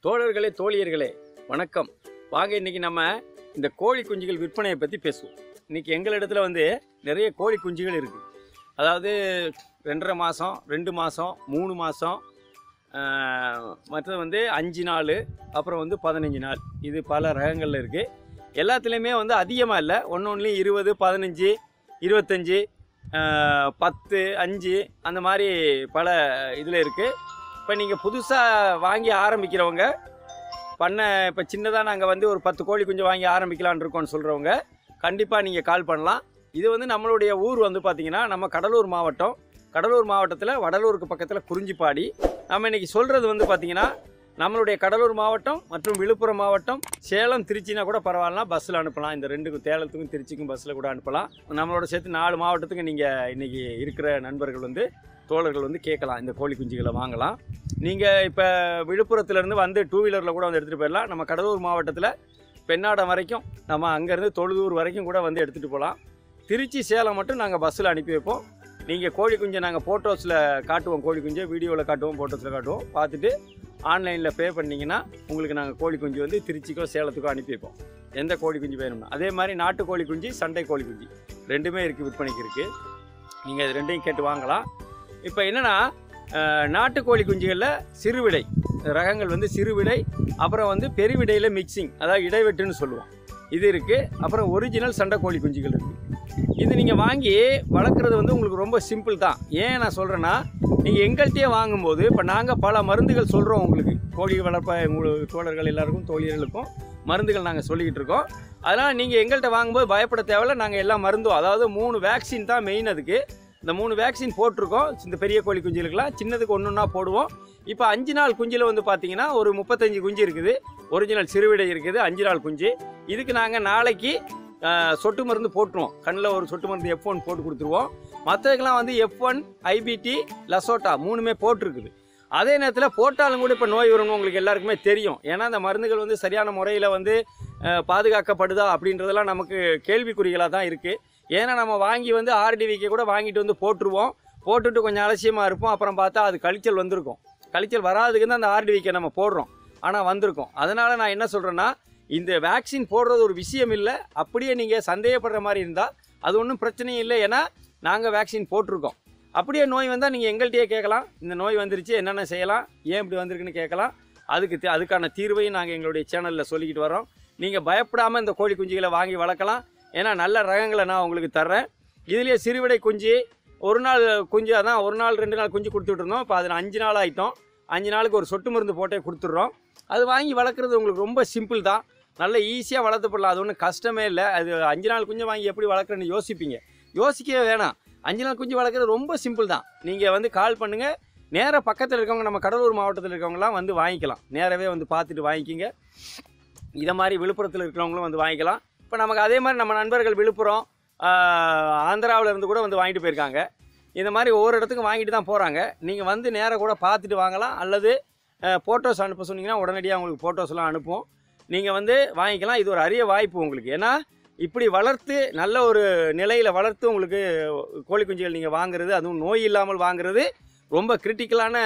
தோழர்களே தோழியர்களே வணக்கம் வாங்க இன்னைக்கு நம்ம இந்த கோழி குஞ்சுகள் விற்பனையை பற்றி பேசுவோம் இன்னைக்கு எங்களிடத்துல வந்து நிறைய கோழி குஞ்சுகள் இருக்குது அதாவது ரெண்டரை மாதம் ரெண்டு மாதம் மூணு மாதம் மற்றது வந்து அஞ்சு நாள் அப்புறம் வந்து பதினஞ்சு நாள் இது பல ரகங்களில் இருக்குது எல்லாத்துலேயுமே வந்து அதிகமாக இல்லை ஒன்று ஒன்றுலையும் இருபது பதினஞ்சு இருபத்தஞ்சி பத்து அஞ்சு அந்த மாதிரி பல இதில் இருக்குது இப்போ நீங்கள் புதுசாக வாங்கி ஆரம்பிக்கிறவங்க பண்ண இப்போ சின்னதாக நாங்கள் வந்து ஒரு பத்து கோழி குஞ்சு வாங்கி ஆரம்பிக்கலான்னு இருக்கோம்னு சொல்கிறவங்க கண்டிப்பாக நீங்கள் கால் பண்ணலாம் இது வந்து நம்மளுடைய ஊர் வந்து பார்த்திங்கன்னா நம்ம கடலூர் மாவட்டம் கடலூர் மாவட்டத்தில் வடலூருக்கு பக்கத்தில் குறிஞ்சிப்பாடி நம்ம இன்றைக்கி சொல்கிறது வந்து பார்த்திங்கன்னா நம்மளுடைய கடலூர் மாவட்டம் மற்றும் விழுப்புரம் மாவட்டம் சேலம் திருச்சினா கூட பரவாயில்லனா பஸ்ஸில் அனுப்பலாம் இந்த ரெண்டுக்கும் சேலத்துக்கும் திருச்சிக்கும் பஸ்ஸில் கூட அனுப்பலாம் நம்மளோட சேர்த்து நாலு மாவட்டத்துக்கு நீங்கள் இன்றைக்கி இருக்கிற நண்பர்கள் வந்து தோழர்கள் வந்து கேட்கலாம் இந்த கோழி குஞ்சுகளை வாங்கலாம் நீங்கள் இப்போ விழுப்புரத்துலேருந்து வந்து டூ வீலரில் கூட வந்து எடுத்துகிட்டு போயிடலாம் நம்ம கடலூர் மாவட்டத்தில் பெண்ணாடம் வரைக்கும் நம்ம அங்கேருந்து தொழுதூர் வரைக்கும் கூட வந்து எடுத்துகிட்டு போகலாம் திருச்சி சேலம் மட்டும் நாங்கள் பஸ்ஸில் அனுப்பி வைப்போம் நீங்கள் கோழி குஞ்சை நாங்கள் ஃபோட்டோஸில் காட்டுவோம் கோழி குஞ்சை வீடியோவில் காட்டுவோம் ஃபோட்டோஸில் காட்டுவோம் பார்த்துட்டு ஆன்லைனில் பே பண்ணிங்கன்னா உங்களுக்கு நாங்கள் கோழி குஞ்சு வந்து திருச்சிக்கோ சேலத்துக்கோ அனுப்பி வைப்போம் எந்த கோழி குஞ்சு வேணும்னா அதே மாதிரி நாட்டு கோழி குஞ்சு சண்டை கோழி குஞ்சு ரெண்டுமே இருக்குது விற்பனைக்கு இருக்குது நீங்கள் இது ரெண்டையும் கேட்டு வாங்கலாம் இப்போ என்னென்னா நாட்டு கோழி குஞ்சுகளில் சிறுவிடை ரகங்கள் வந்து சிறுவிடை அப்புறம் வந்து பெருவிடையில் மிக்சிங் அதாவது இடைவெட்டுன்னு சொல்லுவோம் இது இருக்குது அப்புறம் ஒரிஜினல் சண்டை கோழி குஞ்சுகள் இருக்குது இது நீங்கள் வாங்கி வளர்க்குறது வந்து உங்களுக்கு ரொம்ப சிம்பிள் தான் ஏன் நான் சொல்கிறேன்னா நீங்கள் எங்கள்கிட்டயே வாங்கும்போது இப்போ நாங்கள் பல மருந்துகள் சொல்கிறோம் உங்களுக்கு கோழி வளர்ப்ப உங்களுக்கு தோழர்கள் எல்லாருக்கும் தோழியர்களுக்கும் மருந்துகள் நாங்கள் சொல்லிக்கிட்டு இருக்கோம் அதனால் நீங்கள் எங்கள்கிட்ட வாங்கும்போது பயப்பட தேவையில்ல நாங்கள் எல்லா மருந்தும் அதாவது மூணு வேக்சின் தான் மெயின் அதுக்கு இந்த மூணு வேக்சின் போட்டிருக்கோம் இந்த பெரிய கோழி குஞ்சுகளுக்கெல்லாம் சின்னதுக்கு ஒன்று ஒன்றா போடுவோம் இப்போ அஞ்சு நாள் குஞ்சில் வந்து பார்த்தீங்கன்னா ஒரு முப்பத்தஞ்சு குஞ்சு இருக்குது ஒரிஜினல் சிறுவிடை இருக்குது அஞ்சு நாள் குஞ்சு இதுக்கு நாங்கள் நாளைக்கு ஆஹ், சொட்டு மருந்து போட்டுருவோம் கண்ணில் ஒரு சொட்டு மருந்து எஃப் ஒன் போட்டு கொடுத்துருவோம் மற்றதுக்கெல்லாம் வந்து எஃப் ஒன் ஐபிடி லசோட்டா மூணுமே போட்டிருக்குது அதே நேரத்தில் போட்டாலும் கூட இப்போ நோய் வரும்னு உங்களுக்கு எல்லாருக்குமே தெரியும் ஏன்னா அந்த மருந்துகள் வந்து சரியான முறையில் வந்து ஆஹ், பாதுகாக்கப்படுதா அப்படின்றதெல்லாம் நமக்கு கேள்விக்குறிகளாக தான் இருக்குது ஏன்னா நம்ம வாங்கி வந்து ஆர்டிவிக்கு கூட வாங்கிட்டு வந்து போட்டுருவோம் போட்டுட்டு கொஞ்சம் அலட்சியமாக இருப்போம் அப்புறம் பார்த்தா அது கழிச்சல் வந்திருக்கும் கழிச்சல் வராதுக்கு தான் அந்த ஆர்டிவிக்கை நம்ம போடுறோம் ஆனால் வந்திருக்கும் அதனால் நான் என்ன சொல்கிறேன்னா இந்த வேக்சின் போடுறது ஒரு விஷயம் இல்லை அப்படியே நீங்கள் சந்தேகப்படுற மாதிரி இருந்தால் அது ஒன்றும் பிரச்சனையும் இல்லை ஏன்னா நாங்கள் வேக்சின் போட்டிருக்கோம் அப்படியே நோய் வந்தால் நீங்கள் எங்கள்கிட்டயே கேட்கலாம் இந்த நோய் வந்துருச்சு என்னென்ன செய்யலாம் ஏன் இப்படி வந்திருக்குன்னு கேட்கலாம் அதுக்கு தே- அதுக்கான தீர்வையும் நாங்கள் எங்களுடைய சேனலில் சொல்லிக்கிட்டு வரோம் நீங்கள் பயப்படாமல் இந்த கோழி குஞ்சுகளை வாங்கி வளர்க்கலாம் ஏன்னா நல்ல ரகங்களை நான் உங்களுக்கு தர்றேன் இதுலேயே சிறுவிடை குஞ்சு ஒரு நாள் குஞ்சு அதான் ஒரு நாள் ரெண்டு நாள் குஞ்சு கொடுத்துட்டு இருந்தோம் இப்போ அதில் அஞ்சு நாள் ஆகிட்டோம் அஞ்சு நாளுக்கு ஒரு சொட்டு மருந்து போட்டே கொடுத்துட்றோம் அது வாங்கி வளர்க்குறது உங்களுக்கு ரொம்ப சிம்பிள் தான் நல்ல ஈஸியாக வளர்த்துப்படலாம் அது ஒன்றும் கஷ்டமே இல்லை அது அஞ்சு நாள் குஞ்சு வாங்கி எப்படி வளர்க்குறேன்னு யோசிப்பீங்க யோசிக்கவே வேணாம் அஞ்சு நாள் குஞ்சு வளர்க்குறது ரொம்ப சிம்பிள் தான் நீங்கள் வந்து கால் பண்ணுங்கள் நேராக பக்கத்தில் இருக்கவங்க நம்ம கடலூர் மாவட்டத்தில் இருக்கவங்கலாம் வந்து வாங்கிக்கலாம் நேராகவே வந்து பார்த்துட்டு வாங்கிக்கிங்க இதை மாதிரி விழுப்புரத்தில் இருக்கிறவங்களும் வந்து வாங்கிக்கலாம் இப்போ நமக்கு அதே மாதிரி நம்ம நண்பர்கள் விழுப்புரம் ஆந்திராவில் இருந்து கூட வந்து வாங்கிட்டு போயிருக்காங்க இந்த மாதிரி ஒவ்வொரு இடத்துக்கும் வாங்கிட்டு தான் போகிறாங்க நீங்கள் வந்து நேராக கூட பார்த்துட்டு வாங்கலாம் அல்லது ஃபோட்டோஸ் அனுப்ப சொன்னீங்கன்னா உடனடியாக உங்களுக்கு ஃபோட்டோஸ்லாம் அனுப்புவோம் நீங்கள் வந்து வாங்கிக்கலாம் இது ஒரு அரிய வாய்ப்பு உங்களுக்கு ஏன்னா இப்படி வளர்த்து நல்ல ஒரு நிலையில் வளர்த்து உங்களுக்கு கோழி குஞ்சுகள் நீங்கள் வாங்குறது அதுவும் நோய் இல்லாமல் வாங்குறது ரொம்ப கிரிட்டிக்கலான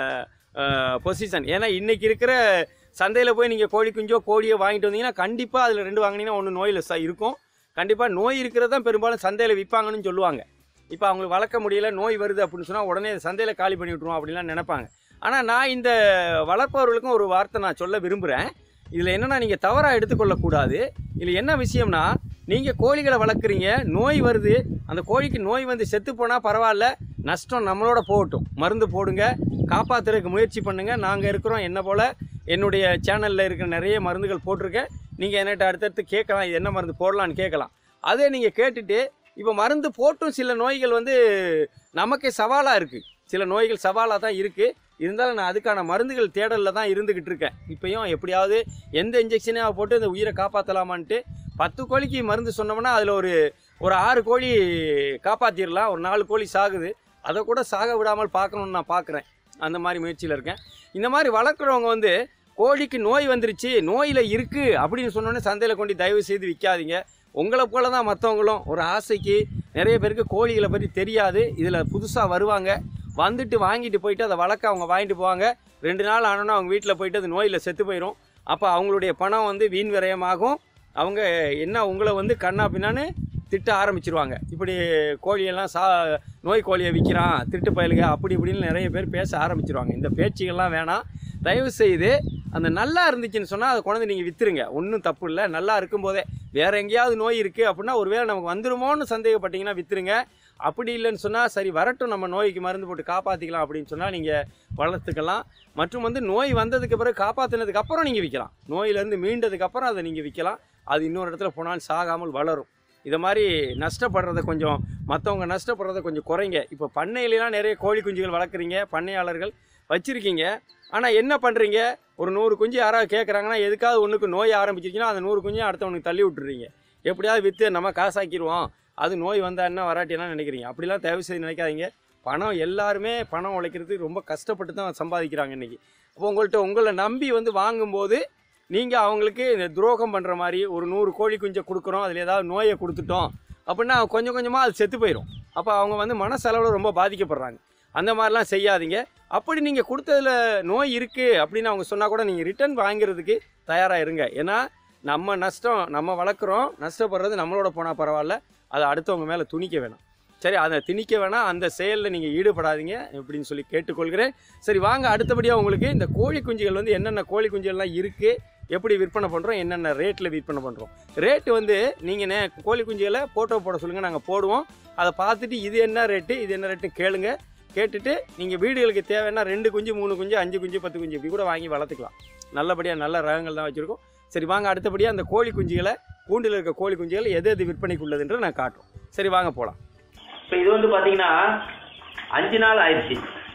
பொசிஷன் ஏன்னா இன்றைக்கி இருக்கிற சந்தையில் போய் நீங்கள் கோழி குஞ்சோ கோழியோ வாங்கிட்டு வந்தீங்கன்னா கண்டிப்பாக அதில் ரெண்டு வாங்கினீங்கன்னா ஒன்று நோயில் ச இருக்கும் கண்டிப்பாக நோய் இருக்கிறது தான் பெரும்பாலும் சந்தையில் விற்பாங்கன்னு சொல்லுவாங்க இப்போ அவங்களுக்கு வளர்க்க முடியல நோய் வருது அப்படின்னு சொன்னால் உடனே சந்தையில் காலி பண்ணி விட்ருவோம் அப்படின்லாம் நினைப்பாங்க ஆனால் நான் இந்த வளர்ப்பவர்களுக்கும் ஒரு வார்த்தை நான் சொல்ல விரும்புகிறேன் இதில் என்னென்னா நீங்கள் தவறாக எடுத்துக்கொள்ளக்கூடாது இதில் என்ன விஷயம்னா நீங்கள் கோழிகளை வளர்க்குறீங்க நோய் வருது அந்த கோழிக்கு நோய் வந்து செத்து போனால் பரவாயில்ல நஷ்டம் நம்மளோட போகட்டும் மருந்து போடுங்க காப்பாற்றுறதுக்கு முயற்சி பண்ணுங்கள் நாங்கள் இருக்கிறோம் என்ன போல் என்னுடைய சேனலில் இருக்கிற நிறைய மருந்துகள் போட்டிருக்கேன் நீங்கள் என்கிட்ட அடுத்தடுத்து கேட்கலாம் இது என்ன மருந்து போடலான்னு கேட்கலாம் அதே நீங்கள் கேட்டுட்டு இப்போ மருந்து போட்டும் சில நோய்கள் வந்து நமக்கு சவாலாக இருக்குது சில நோய்கள் சவாலாக தான் இருக்குது இருந்தாலும் நான் அதுக்கான மருந்துகள் தேடலில் தான் இருந்துக்கிட்டு இருக்கேன் இப்பயும் எப்படியாவது எந்த இன்ஜெக்ஷனையாக போட்டு இந்த உயிரை காப்பாற்றலாமான்ட்டு பத்து கோழிக்கு மருந்து சொன்னோம்னா அதில் ஒரு ஒரு ஆறு கோழி காப்பாற்றிடலாம் ஒரு நாலு கோழி சாகுது அதை கூட சாக விடாமல் பார்க்கணுன்னு நான் பார்க்குறேன் அந்த மாதிரி முயற்சியில் இருக்கேன் இந்த மாதிரி வளர்க்குறவங்க வந்து கோழிக்கு நோய் வந்துருச்சு நோயில் இருக்குது அப்படின்னு சொன்னோன்னே சந்தையில் கொண்டு தயவு செய்து விற்காதீங்க உங்களை போல தான் மற்றவங்களும் ஒரு ஆசைக்கு நிறைய பேருக்கு கோழிகளை பற்றி தெரியாது இதில் புதுசாக வருவாங்க வந்துட்டு வாங்கிட்டு போயிட்டு அதை வளர்க்க அவங்க வாங்கிட்டு போவாங்க ரெண்டு நாள் ஆனோன்னா அவங்க வீட்டில் போயிட்டு அது நோயில் செத்து போயிடும் அப்போ அவங்களுடைய பணம் வந்து வீண் விரயமாகும் அவங்க என்ன உங்களை வந்து கண்ணா பின்னான்னு திட்ட ஆரம்பிச்சிருவாங்க இப்படி கோழியெல்லாம் சா நோய் கோழியை விற்கிறான் திருட்டு பயலுக அப்படி இப்படின்னு நிறைய பேர் பேச ஆரம்பிச்சிருவாங்க இந்த பேச்சுகள்லாம் வேணாம் தயவு செய்து அந்த நல்லா இருந்துச்சுன்னு சொன்னால் அதை கொண்டு வந்து நீங்கள் விற்றுருங்க ஒன்றும் தப்பு இல்லை நல்லா இருக்கும்போதே வேற எங்கேயாவது நோய் இருக்குது அப்படின்னா ஒருவேளை நமக்கு வந்துருமோன்னு சந்தேகப்பட்டீங்கன்னா விற்றுருங்க அப்படி இல்லைன்னு சொன்னால் சரி வரட்டும் நம்ம நோய்க்கு மருந்து போட்டு காப்பாற்றிக்கலாம் அப்படின்னு சொன்னால் நீங்கள் வளர்த்துக்கலாம் மற்றும் வந்து நோய் வந்ததுக்கு பிறகு காப்பாற்றினதுக்கு அப்புறம் நீங்கள் விற்கலாம் நோயிலேருந்து மீண்டதுக்கு அப்புறம் அதை நீங்கள் விற்கலாம் அது இன்னொரு இடத்துல போனால் சாகாமல் வளரும் இதை மாதிரி நஷ்டப்படுறத கொஞ்சம் மற்றவங்க நஷ்டப்படுறத கொஞ்சம் குறைங்க இப்போ பண்ணையிலலாம் நிறைய கோழி குஞ்சுகள் வளர்க்குறீங்க பண்ணையாளர்கள் வச்சுருக்கீங்க ஆனால் என்ன பண்ணுறீங்க ஒரு நூறு குஞ்சு யாராவது கேட்குறாங்கன்னா எதுக்காவது ஒன்றுக்கு நோய் ஆரம்பிச்சிருச்சுன்னா அந்த நூறு குஞ்சையும் அடுத்தவனுக்கு தள்ளி விட்டுறீங்க எப்படியாவது விற்று நம்ம காசாக்கிடுவோம் அது நோய் வந்தா என்ன வராட்டினா நினைக்கிறீங்க அப்படிலாம் தயவு செய்து நினைக்காதீங்க பணம் எல்லாருமே பணம் உழைக்கிறதுக்கு ரொம்ப கஷ்டப்பட்டு தான் சம்பாதிக்கிறாங்க இன்றைக்கி அப்போ உங்கள்கிட்ட உங்களை நம்பி வந்து வாங்கும்போது நீங்கள் அவங்களுக்கு இந்த துரோகம் பண்ணுற மாதிரி ஒரு நூறு கோழி குஞ்சை கொடுக்குறோம் அதில் ஏதாவது நோயை கொடுத்துட்டோம் அப்படின்னா கொஞ்சம் கொஞ்சமாக அது செத்து போயிடும் அப்போ அவங்க வந்து மனசளவில் ரொம்ப பாதிக்கப்படுறாங்க அந்த மாதிரிலாம் செய்யாதீங்க அப்படி நீங்கள் கொடுத்ததுல நோய் இருக்குது அப்படின்னு அவங்க சொன்னால் கூட நீங்கள் ரிட்டர்ன் வாங்கிறதுக்கு தயாராக இருங்க ஏன்னா நம்ம நஷ்டம் நம்ம வளர்க்குறோம் நஷ்டப்படுறது நம்மளோட போனால் பரவாயில்ல அதை அடுத்தவங்க மேலே துணிக்க வேணாம் சரி அதை திணிக்க வேணாம் அந்த செயலில் நீங்கள் ஈடுபடாதீங்க அப்படின்னு சொல்லி கேட்டுக்கொள்கிறேன் சரி வாங்க அடுத்தபடியாக உங்களுக்கு இந்த கோழி குஞ்சுகள் வந்து என்னென்ன கோழி குஞ்சுகள்லாம் இருக்குது எப்படி விற்பனை பண்ணுறோம் என்னென்ன ரேட்டில் விற்பனை பண்ணுறோம் ரேட்டு வந்து நீங்கள் நே கோழி குஞ்சுகளை ஃபோட்டோ போட சொல்லுங்கள் நாங்கள் போடுவோம் அதை பார்த்துட்டு இது என்ன ரேட்டு இது என்ன ரேட்டு கேளுங்க கேட்டுட்டு நீங்கள் வீடுகளுக்கு தேவைன்னா ரெண்டு குஞ்சு மூணு குஞ்சு அஞ்சு குஞ்சு பத்து குஞ்சு இப்படி கூட வாங்கி வளர்த்துக்கலாம் நல்லபடியாக நல்ல ரகங்கள் தான் வச்சுருக்கோம் சரி வாங்க அடுத்தபடியாக அந்த கோழி குஞ்சுகளை கூண்டில் இருக்க கோழி குஞ்சுகள் எது எது விற்பனைக்கு உள்ளதுன்ற நான் காட்டுறோம் சரி வாங்க போகலாம் இப்போ இது வந்து பார்த்தீங்கன்னா அஞ்சு நாள் ஆயிடுச்சு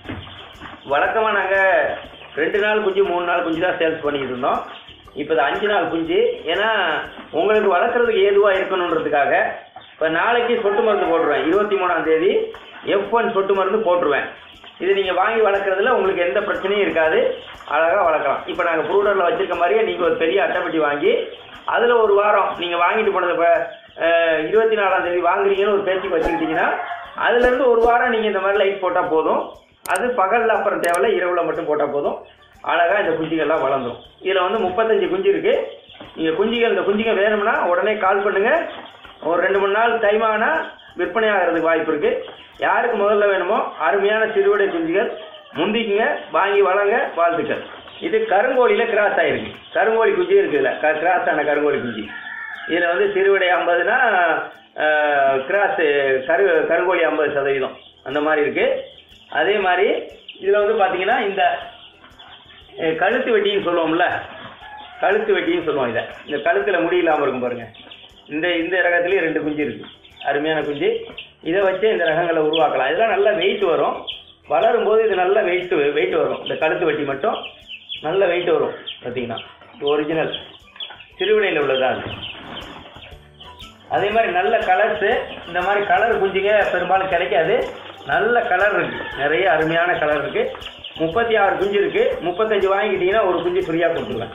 வழக்கமாக நாங்கள் ரெண்டு நாள் குஞ்சு மூணு நாள் குஞ்சு தான் சேல்ஸ் பண்ணிக்கிட்டு இருந்தோம் இப்போ இது அஞ்சு நாள் குஞ்சு ஏன்னா உங்களுக்கு வளர்க்குறதுக்கு ஏதுவாக இருக்கணுன்றதுக்காக இப்போ நாளைக்கு சொட்டு மருந்து போட்டுருவேன் இருபத்தி மூணாம் தேதி எஃப் ஒன் சொட்டு மருந்து போட்டுருவேன் இது நீங்கள் வாங்கி வளர்க்குறதுல உங்களுக்கு எந்த பிரச்சனையும் இருக்காது அழகாக வளர்க்கலாம் இப்போ நாங்கள் ப்ரூடரில் வச்சிருக்க மாதிரியே நீங்கள் ஒரு பெரிய அட்டைப்பெட்டி வாங்கி அதில் ஒரு வாரம் நீங்கள் வாங்கிட்டு போனது இப்போ இருபத்தி நாலாம் தேதி வாங்குறீங்கன்னு ஒரு பேச்சுக்கு வச்சுக்கிட்டீங்கன்னா அதுலேருந்து ஒரு வாரம் நீங்கள் இந்த மாதிரி லைட் போட்டால் போதும் அது பகலில் அப்புறம் தேவையில்ல இரவில் மட்டும் போட்டால் போதும் அழகாக இந்த குஞ்சுகள்லாம் வளர்ந்துடும் இதில் வந்து முப்பத்தஞ்சு குஞ்சு இருக்குது நீங்கள் குஞ்சுகள் இந்த குஞ்சுகள் வேணும்னா உடனே கால் பண்ணுங்கள் ஒரு ரெண்டு மூணு நாள் டைம் ஆனால் விற்பனை ஆகிறதுக்கு வாய்ப்பு இருக்குது யாருக்கு முதல்ல வேணுமோ அருமையான சிறுவிடை குஞ்சுகள் முந்திக்குங்க வாங்கி வளங்க வாழ்த்துக்கள் இது கருங்கோழியில் கிராஸ் ஆயிருக்கு கருங்கோழி குஞ்சு இருக்குதுல்ல க கிராஸ் ஆன கருங்கோழி குஞ்சு இதில் வந்து சிறுவிடை ஐம்பதுனா கிராஸ் கரு கருங்கோழி ஐம்பது சதவீதம் அந்த மாதிரி இருக்குது அதே மாதிரி இதில் வந்து பார்த்தீங்கன்னா இந்த அஹ், கழுத்து வெட்டின்னு சொல்லுவோம்ல கழுத்து வெட்டின்னு சொல்லுவோம் இதை இந்த கழுத்தில் முடி இல்லாமல் இருக்கும் பாருங்க இந்த இந்த ரகத்துலேயும் ரெண்டு குஞ்சு இருக்குது அருமையான குஞ்சு இதை வச்சு இந்த ரகங்களை உருவாக்கலாம் இதெல்லாம் நல்லா வெயிட் வரும் வளரும்போது இது நல்ல வெயிட் வெயிட் வரும் இந்த கழுத்து வெட்டி மட்டும் நல்ல வெயிட் வரும் பார்த்தீங்கன்னா இது ஒரிஜினல் திருவிடையில் உள்ளதா அது அதே மாதிரி நல்ல கலர்ஸு இந்த மாதிரி கலர் குஞ்சுங்க பெரும்பாலும் கிடைக்காது நல்ல கலர் இருக்கு நிறைய அருமையான கலர் இருக்கு முப்பத்தி ஆறு குஞ்சு இருக்கு முப்பத்தஞ்சு வாங்கிக்கிட்டீங்கன்னா ஒரு குஞ்சு ஃப்ரீயாக கொடுத்துருவேன்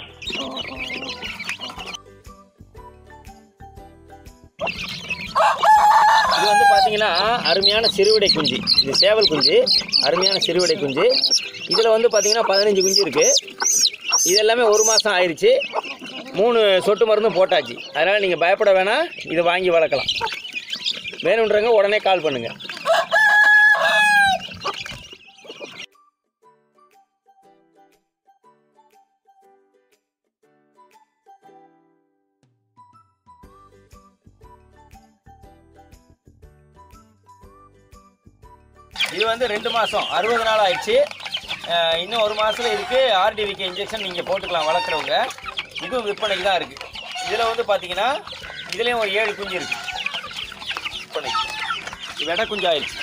இது வந்து பார்த்தீங்கன்னா அருமையான சிறுவிடை குஞ்சு இது சேவல் குஞ்சு அருமையான சிறுவிடை குஞ்சு இதில் வந்து பார்த்தீங்கன்னா பதினஞ்சு குஞ்சு இருக்குது இது எல்லாமே ஒரு மாதம் ஆயிடுச்சு மூணு சொட்டு மருந்தும் போட்டாச்சு அதனால் நீங்கள் பயப்பட வேணாம் இதை வாங்கி வளர்க்கலாம் வேணுன்றவங்க உடனே கால் பண்ணுங்கள் இது வந்து ரெண்டு மாதம் அறுபது நாள் ஆயிடுச்சு அஹ் இன்னும் ஒரு மாதத்தில் இதுக்கு ஆர்டிவிக்கு இன்ஜெக்ஷன் நீங்கள் போட்டுக்கலாம் வளர்க்குறவங்க இதுவும் விற்பனைக்கு தான் இருக்குது இதில் வந்து பார்த்தீங்கன்னா இதுலேயும் ஒரு ஏழு குஞ்சு இருக்குது விற்பனைக்கு இது வெடை குஞ்சு ஆயிடுச்சு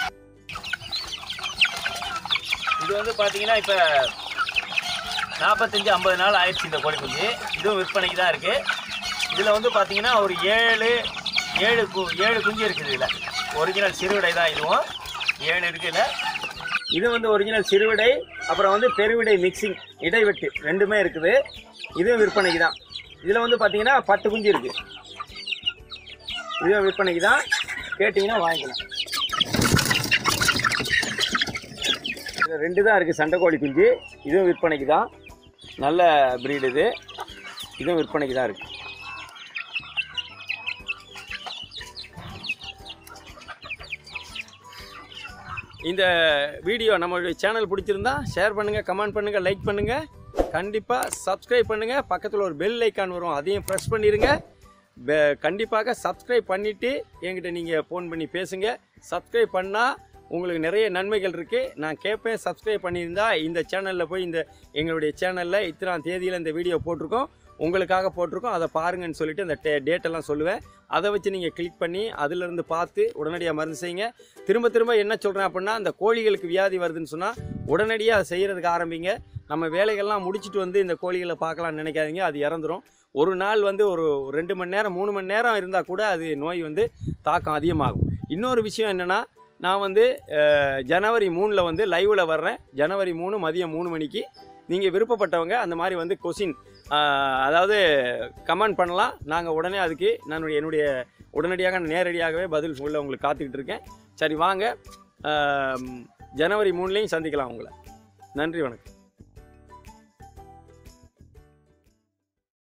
இது வந்து பார்த்தீங்கன்னா இப்போ நாற்பத்தஞ்சு ஐம்பது நாள் ஆயிடுச்சு இந்த கோழி குஞ்சு இதுவும் விற்பனைக்கு தான் இருக்குது இதில் வந்து பார்த்தீங்கன்னா ஒரு ஏழு ஏழு கு ஏழு குஞ்சு இருக்குது இதில் ஒரிஜினல் சிறுவிடை தான் இதுவும் ஏழு இருக்குல்ல இது வந்து ஒரிஜினல் சிறுவிடை அப்புறம் வந்து பெருவிடை மிக்சிங் இடைவெட்டு ரெண்டுமே இருக்குது இதுவும் விற்பனைக்கு தான் இதில் வந்து பார்த்தீங்கன்னா பத்து குஞ்சு இருக்குது இதுவும் விற்பனைக்கு தான் கேட்டிங்கன்னா வாங்கிக்கலாம் இதில் ரெண்டு தான் இருக்குது சண்டை கோழி குஞ்சு இதுவும் விற்பனைக்கு தான் நல்ல breed இது இதுவும் விற்பனைக்கு தான் இருக்குது இந்த வீடியோ நம்மளுடைய சேனல் பிடிச்சிருந்தா ஷேர் பண்ணுங்கள் கமெண்ட் பண்ணுங்கள் லைக் பண்ணுங்கள் கண்டிப்பாக சப்ஸ்கிரைப் பண்ணுங்கள் பக்கத்தில் ஒரு பெல் ஐக்கான் வரும் அதையும் ப்ரெஸ் பண்ணிடுங்க பெ- கண்டிப்பாக சப்ஸ்கிரைப் பண்ணிவிட்டு என்கிட்ட நீங்கள் ஃபோன் பண்ணி பேசுங்க சப்ஸ்கிரைப் பண்ணால் உங்களுக்கு நிறைய நன்மைகள் இருக்குது நான் கேட்பேன் சப்ஸ்கிரைப் பண்ணியிருந்தா இந்த சேனலில் போய் இந்த எங்களுடைய சேனலில் இத்தனாம் தேதியில் இந்த வீடியோ போட்டிருக்கோம் உங்களுக்காக போட்டிருக்கோம் அதை பாருங்கன்னு சொல்லிட்டு அந்த டே டேட்டெல்லாம் சொல்லுவேன் அதை வச்சு நீங்கள் கிளிக் பண்ணி அதிலிருந்து பார்த்து உடனடியாக மருந்து செய்யுங்க திரும்ப திரும்ப என்ன சொல்கிறேன் அப்படின்னா அந்த கோழிகளுக்கு வியாதி வருதுன்னு சொன்னால் உடனடியாக அதை செய்கிறதுக்கு ஆரம்பிங்க நம்ம வேலைகள்லாம் முடிச்சுட்டு வந்து இந்த கோழிகளை பார்க்கலாம்னு நினைக்காதீங்க அது இறந்துரும் ஒரு நாள் வந்து ஒரு ரெண்டு மணி நேரம் மூணு மணி நேரம் இருந்தால் கூட அது நோய் வந்து தாக்கம் அதிகமாகும் இன்னொரு விஷயம் என்னென்னா நான் வந்து அஹ், ஜனவரி மூணில் வந்து லைவில் வர்றேன் ஜனவரி மூணு மதியம் மூணு மணிக்கு நீங்கள் விருப்பப்பட்டவங்க அந்த மாதிரி வந்து கொஷின் அதாவது கமெண்ட் பண்ணலாம் நாங்கள் உடனே அதுக்கு நான் என்னுடைய உடனடியாக நேரடியாகவே பதில் சொல்ல உங்களுக்கு காத்துக்கிட்டு இருக்கேன் சரி வாங்க அஹ், ஜனவரி மூணுலேயும் சந்திக்கலாம் உங்களை நன்றி வணக்கம்